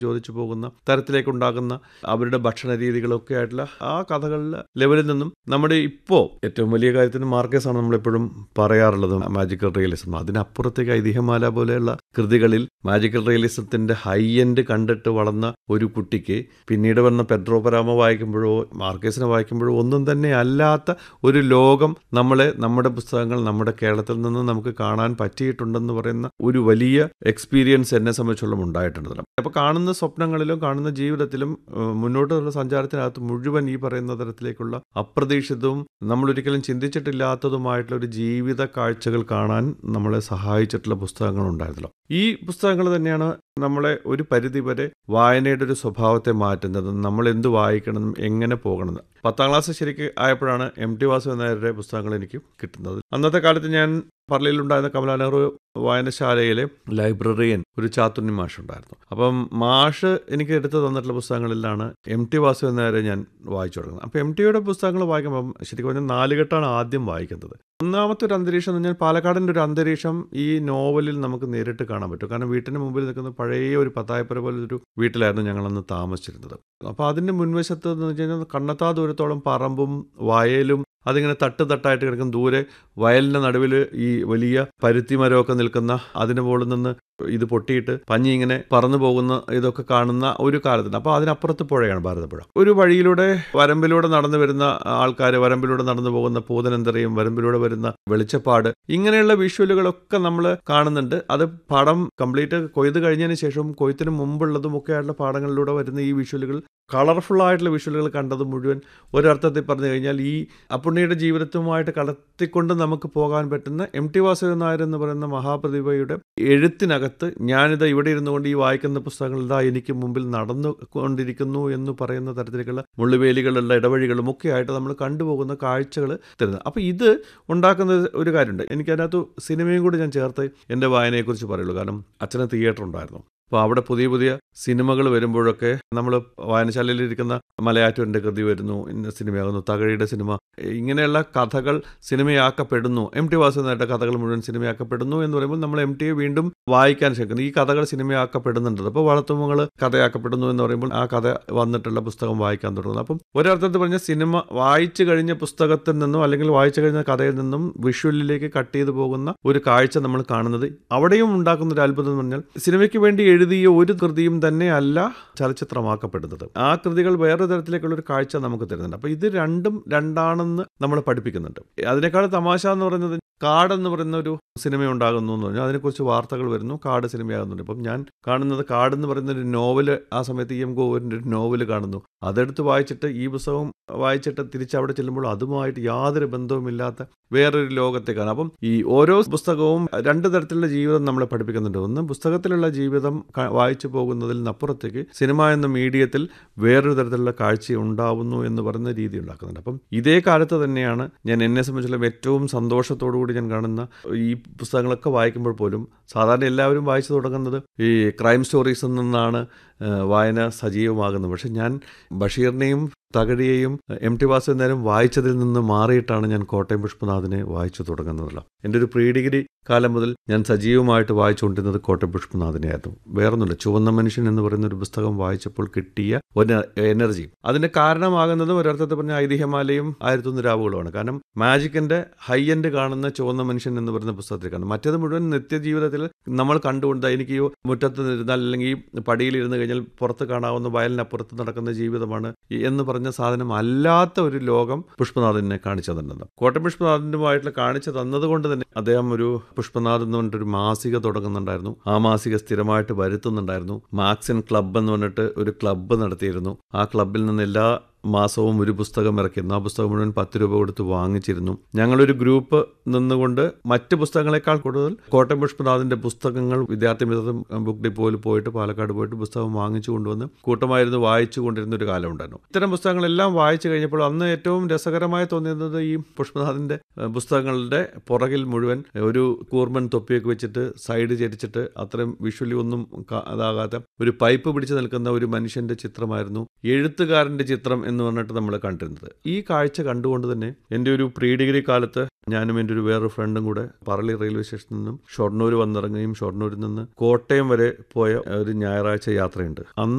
ചോദിച്ചു പോകുന്ന തരത്തിലേക്കുണ്ടാകുന്ന അവരുടെ ഭക്ഷണ രീതികളൊക്കെ ആയിട്ടുള്ള ആ കഥകളുടെ ലെവലിൽ നിന്നും നമ്മുടെ ഇപ്പോൾ ഏറ്റവും വലിയ കാര്യത്തിന് മാർക്കേഴ്സ് ആണ് നമ്മളെപ്പോഴും പറയാറുള്ളത് മാജിക്കൽ റിയലിസം അതിനപ്പുറത്തേക്ക് ഐതിഹ്യമാല പോലെയുള്ള കൃതികളിൽ മാജിക്കൽ റിയലിസത്തിന്റെ ഹൈ എൻഡ് കണ്ടിട്ട് വളർന്ന ഒരു കുട്ടിക്ക് പിന്നീട് വന്ന പെഡ്രോ പരാമ വായിക്കുമ്പോഴോ മാർക്കേസിനെ വായിക്കുമ്പോഴോ ഒന്നും തന്നെ അല്ലാത്ത ഒരു ലോകം നമ്മളെ നമ്മുടെ പുസ്തകങ്ങൾ നമ്മുടെ കേരളത്തിൽ നിന്ന് നമുക്ക് കാണാൻ പറ്റിയിട്ടുണ്ടെന്ന് പറയുന്ന ഒരു വലിയ എക്സ്പീരിയൻസ് എന്നെ സംബന്ധിച്ചോളം ഉണ്ടായിട്ടുണ്ട് അപ്പോൾ കാണുന്ന സ്വപ്നങ്ങളിലും കാണുന്ന ജീവിതത്തിലും ഏഹ്, മുന്നോട്ടുള്ള സഞ്ചാരത്തിനകത്ത് മുഴുവൻ ഈ പറയുന്ന തരത്തിലേക്കുള്ള അപ്രതീക്ഷിതവും നമ്മളൊരിക്കലും ചിന്തിച്ചിട്ടില്ലാത്തതുമായിട്ടുള്ള ഒരു ജീവിത കാഴ്ചകൾ കാണാൻ നമ്മളെ സഹായിച്ചിട്ടുള്ള പുസ്തകങ്ങൾ ഉണ്ടായിരുന്നല്ലോ ഈ പുസ്തകങ്ങൾ തന്നെയാണ് നമ്മളെ ഒരു പരിധിവരെ വായനയുടെ ഒരു സ്വഭാവത്തെ മാറ്റുന്നത് നമ്മൾ എന്ത് വായിക്കണം എങ്ങനെ പോകണം എന്ന്. പത്താം ക്ലാസ് ശരിക്ക് ആയപ്പോഴാണ് എം ടി വാസു നായരുടെ പുസ്തകങ്ങൾ എനിക്ക് കിട്ടുന്നത് അന്നത്തെ കാലത്ത് ഞാൻ പള്ളിയിലുണ്ടായിരുന്ന കമലാ നെഹ്റു വായനശാലയിലെ ലൈബ്രറിയൻ ഒരു ചാത്തുണ്ണി മാഷ് ഉണ്ടായിരുന്നു അപ്പം മാഷ് എനിക്ക് എടുത്തു തന്നിട്ടുള്ള പുസ്തകങ്ങളിലാണ് എം ടി വാസു നായരെ ഞാൻ വായിച്ചു തുടങ്ങുന്നത് അപ്പം എം ടിയുടെ പുസ്തകങ്ങൾ വായിക്കുമ്പം ശരിക്കും പറഞ്ഞാൽ നാലുകെട്ടാണ് ആദ്യം വായിക്കുന്നത് ഒന്നാമത്തെ ഒരു അന്തരീക്ഷം എന്ന് പറഞ്ഞാൽ പാലക്കാടിൻ്റെ ഒരു അന്തരീക്ഷം ഈ നോവലിൽ നമുക്ക് നേരിട്ട് കാണാൻ പറ്റും കാരണം വീട്ടിന് മുമ്പിൽ നിൽക്കുന്ന പഴയ ഒരു പത്തായപ്പുര പോലെ ഒരു വീട്ടിലായിരുന്നു ഞങ്ങളന്ന് താമസിച്ചിരുന്നത് അപ്പോൾ അതിൻ്റെ മുൻവശത്ത് എന്ന് വെച്ച് കഴിഞ്ഞാൽ കണ്ണത്താ ദൂരത്തോളം പറമ്പും വയലും അതിങ്ങനെ തട്ട് തട്ടായിട്ട് കിടക്കും ദൂരെ വയലിൻ്റെ നടുവിൽ ഈ വലിയ പരുത്തി മരമൊക്കെ നിൽക്കുന്ന അതിന് മുകളിൽ നിന്ന് ഇത് പൊട്ടിയിട്ട് പഞ്ഞി ഇങ്ങനെ പറന്നു പോകുന്ന ഇതൊക്കെ കാണുന്ന ഒരു കാലത്തുണ്ട് അപ്പോൾ അതിനപ്പുറത്ത് പുഴയാണ് ഭാരതപ്പുഴ ഒരു വഴിയിലൂടെ വരമ്പിലൂടെ നടന്നു വരുന്ന ആൾക്കാർ വരമ്പിലൂടെ നടന്നു പോകുന്ന പൂതനന്തരയും വരമ്പിലൂടെ വരുന്ന വെളിച്ചപ്പാട് ഇങ്ങനെയുള്ള വിഷ്വലുകളൊക്കെ നമ്മൾ കാണുന്നുണ്ട് അത് പടം കംപ്ലീറ്റ് കൊയ്ത് കഴിഞ്ഞതിന് ശേഷം കൊയ്ത്തിന് മുമ്പുള്ളതും ഒക്കെ ആയിട്ടുള്ള പാടങ്ങളിലൂടെ വരുന്ന ഈ വിഷ്വലുകൾ കളർഫുൾ ആയിട്ടുള്ള വിഷ്വലുകൾ കണ്ടത് മുഴുവൻ ഒരർത്ഥത്തിൽ പറഞ്ഞു കഴിഞ്ഞാൽ ഈ അപ്പുണ്ണിയുടെ ജീവിതത്തുമായിട്ട് കടത്തിക്കൊണ്ട് നമുക്ക് പോകാൻ പറ്റുന്ന എം ടി വാസുദേവൻ നായർ എന്ന് പറയുന്ന മഹാപ്രതിഭയുടെ എഴുത്തിനകത്ത് ഞാനിത് ഇവിടെ ഇരുന്നുകൊണ്ട് ഈ വായിക്കുന്ന പുസ്തകങ്ങൾ ഇതാ എനിക്ക് മുമ്പിൽ നടന്നു കൊണ്ടിരിക്കുന്നു എന്ന് പറയുന്ന തരത്തിലേക്കുള്ള മുള്ളുവേലികളുള്ള ഇടവഴികളും ഒക്കെ ആയിട്ട് നമ്മൾ കണ്ടുപോകുന്ന കാഴ്ചകൾ തരുന്നത് അപ്പോൾ ഇത് ഉണ്ടാക്കുന്ന ഒരു കാര്യമുണ്ട് എനിക്കതിനകത്ത് സിനിമയും കൂടി ഞാൻ ചേർത്ത് എൻ്റെ വായനയെക്കുറിച്ച് പറയുള്ളൂ കാരണം അച്ഛന് തിയേറ്റർ ഉണ്ടായിരുന്നു അപ്പോൾ അവിടെ പുതിയ പുതിയ സിനിമകൾ വരുമ്പോഴൊക്കെ നമ്മൾ വായനശാലയിൽ ഇരിക്കുന്ന മലയാറ്റൂരിൻ്റെ കൃതി വരുന്നു ഇന്ന സിനിമയാകുന്നു തകഴിയുടെ സിനിമ ഇങ്ങനെയുള്ള കഥകൾ സിനിമയാക്കപ്പെടുന്നു എം ടി വാസുദേവനായിട്ട് കഥകൾ മുഴുവൻ സിനിമയാക്കപ്പെടുന്നു എന്ന് പറയുമ്പോൾ നമ്മൾ എം ടിയെ വീണ്ടും വായിക്കാൻ ശ്രമിക്കുന്നു ഈ കഥകൾ സിനിമയാക്കപ്പെടുന്നുണ്ട് അപ്പോൾ വളർത്തുമകൾ കഥയാക്കപ്പെടുന്നു എന്ന് പറയുമ്പോൾ ആ കഥ വന്നിട്ടുള്ള പുസ്തകം വായിക്കാൻ തുടങ്ങുന്നു അപ്പം ഒരർത്ഥത്തിൽ പറഞ്ഞ സിനിമ വായിച്ചു കഴിഞ്ഞ പുസ്തകത്തിൽ നിന്നും അല്ലെങ്കിൽ വായിച്ചു കഴിഞ്ഞ കഥയിൽ നിന്നും വിഷ്വലിലേക്ക് കട്ട് ചെയ്തു പോകുന്ന ഒരു കാഴ്ച നമ്മൾ കാണുന്നത് അവിടെയും ഉണ്ടാക്കുന്ന ഒരു അത്ഭുതം എന്ന് പറഞ്ഞാൽ സിനിമയ്ക്ക് വേണ്ടി എഴുതിയ ഒരു കൃതിയും തന്നെ അല്ല ചലച്ചിത്രമാക്കപ്പെടുന്നത് ആ കൃതികൾ വേറെ തരത്തിലേക്കുള്ള ഒരു കാഴ്ച നമുക്ക് തരുന്നുണ്ട് അപ്പോൾ ഇത് രണ്ടും രണ്ടാണെന്ന് നമ്മൾ പഠിപ്പിക്കുന്നുണ്ട് അതിനേക്കാൾ തമാശ എന്ന് പറയുന്നത് കാട് എന്ന് പറയുന്ന ഒരു സിനിമ ഉണ്ടാകുന്നു എന്ന് പറഞ്ഞാൽ അതിനെക്കുറിച്ച് വാർത്തകൾ വരുന്നു കാട് സിനിമയാകുന്നുണ്ട് ഇപ്പം ഞാൻ കാണുന്നത് കാട് എന്ന് പറയുന്ന ഒരു നോവല് ആ സമയത്ത് ഇ എം ഗോവറിൻ്റെ ഒരു നോവല് കാണുന്നു അതെടുത്ത് വായിച്ചിട്ട് ഈ പുസ്തകം വായിച്ചിട്ട് തിരിച്ചവിടെ ചെല്ലുമ്പോൾ അതുമായിട്ട് യാതൊരു ബന്ധവുമില്ലാത്ത വേറൊരു ലോകത്തേക്കാണ് അപ്പം ഈ ഓരോ പുസ്തകവും രണ്ട് തരത്തിലുള്ള ജീവിതം നമ്മളെ പഠിപ്പിക്കുന്നുണ്ട് ഒന്ന് പുസ്തകത്തിലുള്ള ജീവിതം ക- വായിച്ചു പോകുന്നതിൽ നിന്നപ്പുറത്തേക്ക് സിനിമ എന്ന മീഡിയത്തിൽ വേറൊരു തരത്തിലുള്ള കാഴ്ച ഉണ്ടാവുന്നു എന്ന് പറയുന്ന രീതി ഉണ്ടാക്കുന്നുണ്ട് അപ്പം ഇതേ കാലത്ത് തന്നെയാണ് ഞാൻ എന്നെ സംബന്ധിച്ചുള്ള ഏറ്റവും സന്തോഷത്തോടു കൂടി ഞാൻ കാണുന്ന ഈ പുസ്തകങ്ങളൊക്കെ വായിക്കുമ്പോൾ പോലും സാധാരണ എല്ലാവരും വായിച്ചു തുടങ്ങുന്നത് ഈ ക്രൈം സ്റ്റോറീസിൽ നിന്നാണ് ഏഹ്, വായന സജീവമാകുന്നത് പക്ഷെ ഞാൻ ബഷീറിനെയും തകഴിയെയും എം ടി വാസുദേവനും വായിച്ചതിൽ നിന്ന് മാറിയിട്ടാണ് ഞാൻ കോട്ടയം പുഷ്പനാഥിനെ വായിച്ചു തുടങ്ങുന്നതല്ല എൻ്റെ ഒരു പ്രീ ഡിഗ്രി കാലം മുതൽ ഞാൻ സജീവമായിട്ട് വായിച്ചുകൊണ്ടിരുന്നത് കോട്ടയം പുഷ്പനാഥിനെയായിരുന്നു വേറൊന്നുമില്ല ചുവന്ന മനുഷ്യൻ എന്ന് പറയുന്ന ഒരു പുസ്തകം വായിച്ചപ്പോൾ കിട്ടിയ ഒരു എനർജി അതിന് കാരണമാകുന്നതും ഒരർത്ഥത്തിൽ പറഞ്ഞ ഐതിഹ്യമാലയും ആയിരത്തൊന്ന് രാവുകളുമാണ് കാരണം മാജിക്കിന്റെ ഹൈ എൻഡ് കാണുന്ന ചുവന്ന മനുഷ്യൻ എന്ന് പറയുന്ന പുസ്തകത്തിലേക്കാണ് മറ്റേത് മുഴുവൻ നിത്യജീവിതത്തിൽ നമ്മൾ കണ്ടുകൊണ്ട് എനിക്ക് ഈ മുറ്റത്ത് ഇരുന്നാൽ അല്ലെങ്കിൽ ഈ പടിയിലിരുന്ന് കഴിഞ്ഞാൽ പുറത്ത് കാണാവുന്ന വയലിനപ്പുറത്ത് നടക്കുന്ന ജീവിതമാണ് ഈ എന്ന് പറഞ്ഞ സാധനം അല്ലാത്ത ഒരു ലോകം പുഷ്പനാഥിനെ കാണിച്ചു തന്നത് കോട്ടയം പുഷ്പനാഥിനുമായിട്ടുള്ള കാണിച്ചു തന്നതുകൊണ്ട് തന്നെ അദ്ദേഹം ഒരു പുഷ്പനാഥ് എന്ന് പറഞ്ഞിട്ട് ഒരു മാസിക തുടങ്ങുന്നുണ്ടായിരുന്നു ആ മാസിക സ്ഥിരമായിട്ട് വരുത്തുന്നുണ്ടായിരുന്നു മാക്സിൻ ക്ലബ്ബ് എന്ന് പറഞ്ഞിട്ട് ഒരു ക്ലബ്ബ് നടത്തിയിരുന്നു ആ ക്ലബ്ബിൽ നിന്ന് എല്ലാ മാസവും ഒരു പുസ്തകം ഇറക്കിയിരുന്നു ആ പുസ്തകം മുഴുവൻ പത്ത് രൂപ കൊടുത്ത് വാങ്ങിച്ചിരുന്നു ഞങ്ങളൊരു ഗ്രൂപ്പ് നിന്നുകൊണ്ട് മറ്റ് പുസ്തകങ്ങളെക്കാൾ കൂടുതൽ കോട്ടയം പുഷ്പനാഥിന്റെ പുസ്തകങ്ങൾ വിദ്യാർത്ഥി മിത്രം ബുക്ക് ഡിപ്പോയിൽ പോയിട്ട് പാലക്കാട് പോയിട്ട് പുസ്തകം വാങ്ങിച്ചു കൊണ്ടുവന്ന് കൂട്ടമായിരുന്നു വായിച്ചു കൊണ്ടിരുന്ന ഒരു കാലം ഉണ്ടായിരുന്നു ഇത്തരം പുസ്തകങ്ങളെല്ലാം വായിച്ചു കഴിഞ്ഞപ്പോൾ അന്ന് ഏറ്റവും രസകരമായി തോന്നിയത് ഈ പുഷ്പനാഥിന്റെ ഏഹ്, പുസ്തകങ്ങളുടെ പുറകിൽ മുഴുവൻ ഒരു കൂർമൻ തൊപ്പിയൊക്കെ വെച്ചിട്ട് സൈഡ് ചരിച്ചിട്ട് അത്രയും വിഷ്വലി ഒന്നും കാ- അതാകാത്ത ഒരു പൈപ്പ് പിടിച്ചു നിൽക്കുന്ന ഒരു മനുഷ്യന്റെ ചിത്രമായിരുന്നു എഴുത്തുകാരന്റെ ചിത്രം എന്ന് പറഞ്ഞിട്ട് നമ്മൾ കണ്ടിരുന്നത് ഈ കാഴ്ച കണ്ടുകൊണ്ട് തന്നെ എൻ്റെ ഒരു പ്രീ ഡിഗ്രി കാലത്ത് ഞാനും എൻ്റെ ഒരു വേറൊരു ഫ്രണ്ടും കൂടെ പറളി റെയിൽവേ സ്റ്റേഷനിൽ നിന്നും ഷൊർണൂർ വന്നിറങ്ങുകയും ഷൊർണൂരിൽ നിന്ന് കോട്ടയം വരെ പോയ ഒരു ഞായറാഴ്ച യാത്രയുണ്ട് അന്ന്